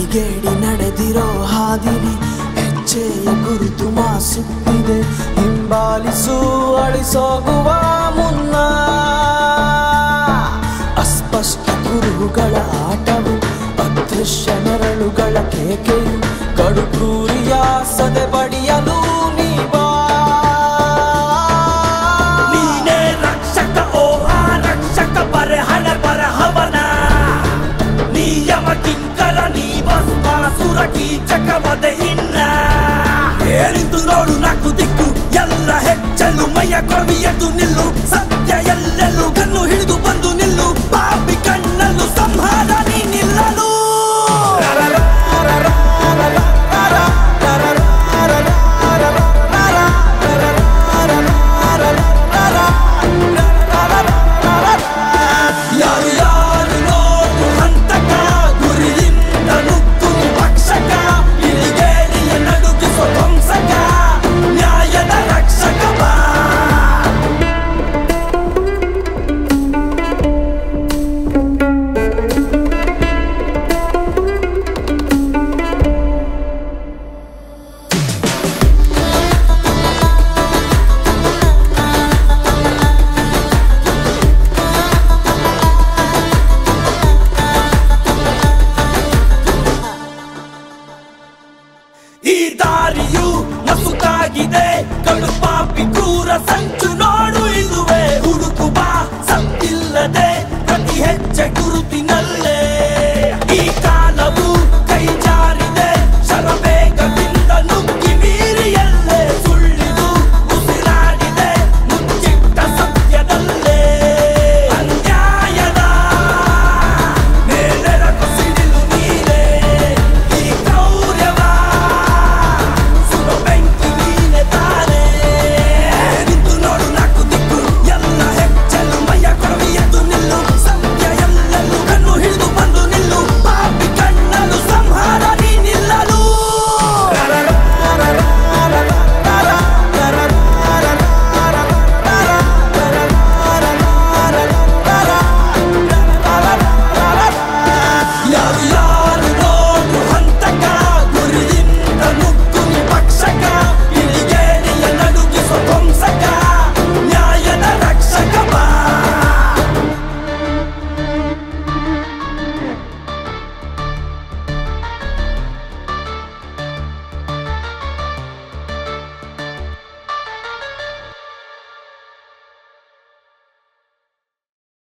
ಕಿಡಿಗೇಡಿ ನಡೆದಿರೋ ಹಾದಿನಿ ಹೆಜ್ಜೆಯ ಗುರುತು ಮಾಸುತ್ತಿದೆ ಹಿಂಬಾಲಿಸು ಅಳಿಸೋಗುವ ಮುನ್ನ ಅಸ್ಪಷ್ಟ ಕುರುಹುಗಳ ಆಟವು ಅದೃಶ್ಯ ನೆರಳುಗಳ ಕೇಕೆಯು ಕಡುಕ್ರೂರಿಯ ಸದೆ ಬಡಿಯಲು ನೀ ಬಾ ನೀನೇ ರಕ್ಷಕ ಓ ಆ ರಕ್ಷಕ ಬರೆ ಹಣೆ ಬರಹವನ ನಿಯಮ ಕಿಂಕರ ನೀ ಭಸ್ಮಾಸುರ ಕೀಚಕವದೆ ಇನ್ನ ಏನಿಂದು ನೋಡು ನಾಕು ದಿಕ್ಕು ಎಲ್ಲ ಹೆಚ್ಚಲು ಮೈಯ ಕೊವಿಯದು ನಿಲ್ಲು ಸತ್ಯ ಎಲ್ಲೆಲ್ಲೂ ಕಣ್ಣು ಹಿಡಿದು ಬಂದು ನಿಲ್ಲು ಪಾಪಿ ಕಣ್ಣಲ್ಲೂ ಸಂಹಾರ ನೀ ನಿಲ್ಲಲು ಯಾರು ಯಾರು ನೋಡು ಹಂತಕ ಗುರಿಯಿಂದ ನುಗ್ಗು ಭಕ್ಷಕ ಇಳಿಗೇರಿಯ ನಡುಗಿಸೋ ಧ್ವಂಸಕ ನ್ಯಾಯದ ರಕ್ಷಕ ಬಾ ಈ ದಾರಿಯು ನಸುಕಾಗಿದೆ ಕಡು ಪಾಪಿ ಕ್ರೂರ ಸಂಚು ನೋಡು ಇದುವೆ ಹುಡುಕು ಬಾ ಸತ್ತಿಲ್ಲದೆ ಪ್ರತಿ ಹೆಜ್ಜೆ ಗುರುತಿನಲ್ಲೇ ಈ